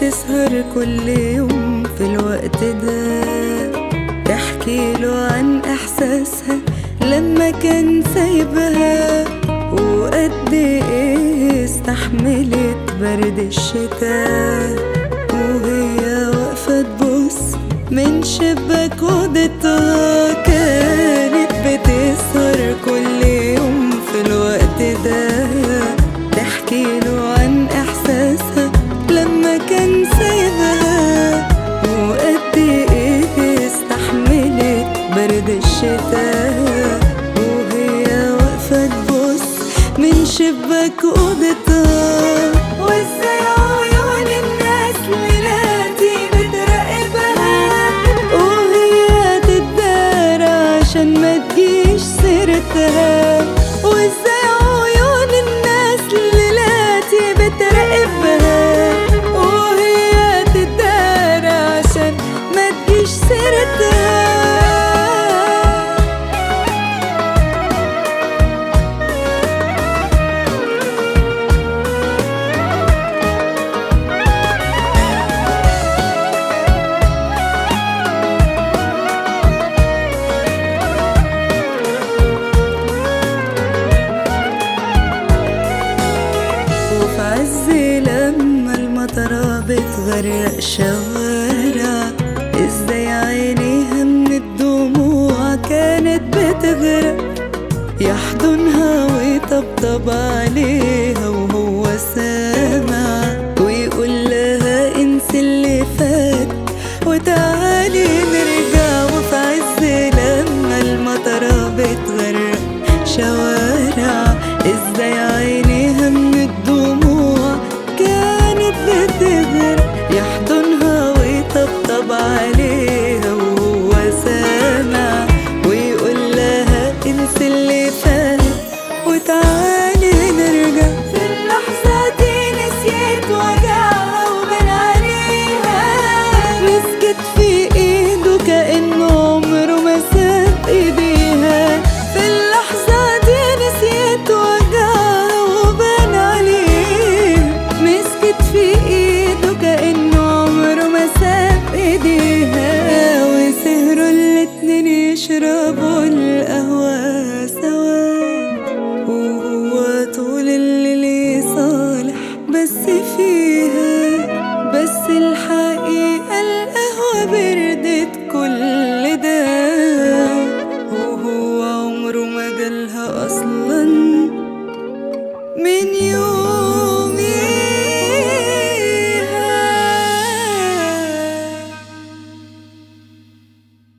بتسهر كل يوم في الوقت ده تحكي له عن احساسها لما كان سايبها وقد ايه استحملت برد الشتاء وهي واقفة تبص من شباك اوضتها كانت بتسهر كل يوم في الوقت ده تحكي له عن احساسها لما كان سايبها وقد ايه استحملت برد الشتاء وهي واقفة تبص من شباك اوضتها وازاي عيون الناس ليلاتي بتراقبها وهي تتدارى عشان ما تجيش سيرتها وازاي عيون الناس ليلاتي بتراقبها وهي تتدارى عشان ما تجيش سيرتها وفي عز لما المطرة بتغرق شوارع ازاي عينيها من الدموع كانت بتغرق يحضنها ويطبطب عليها وهو سامع ويقول لها انسي اللي فات وتعالي نرجع وفي عز لما المطرة بتغرق شوارع ازاي عينيها من الدموع كانت بتغرق يحضنها ويطبطب عليها وهو سامع ويقول لها انسي اللي فات وتعالي نرجع في اللحظة دي نسيت وجعها وبان عليها مسكت في ايده كأنه عمره ما ساب ايديها في اللحظة دي نسيت وجعها وبان عليها مسكت في ايده كأنه عمره ما ساب ايديها وسهروا الاتنين يشربوا القهوة سوا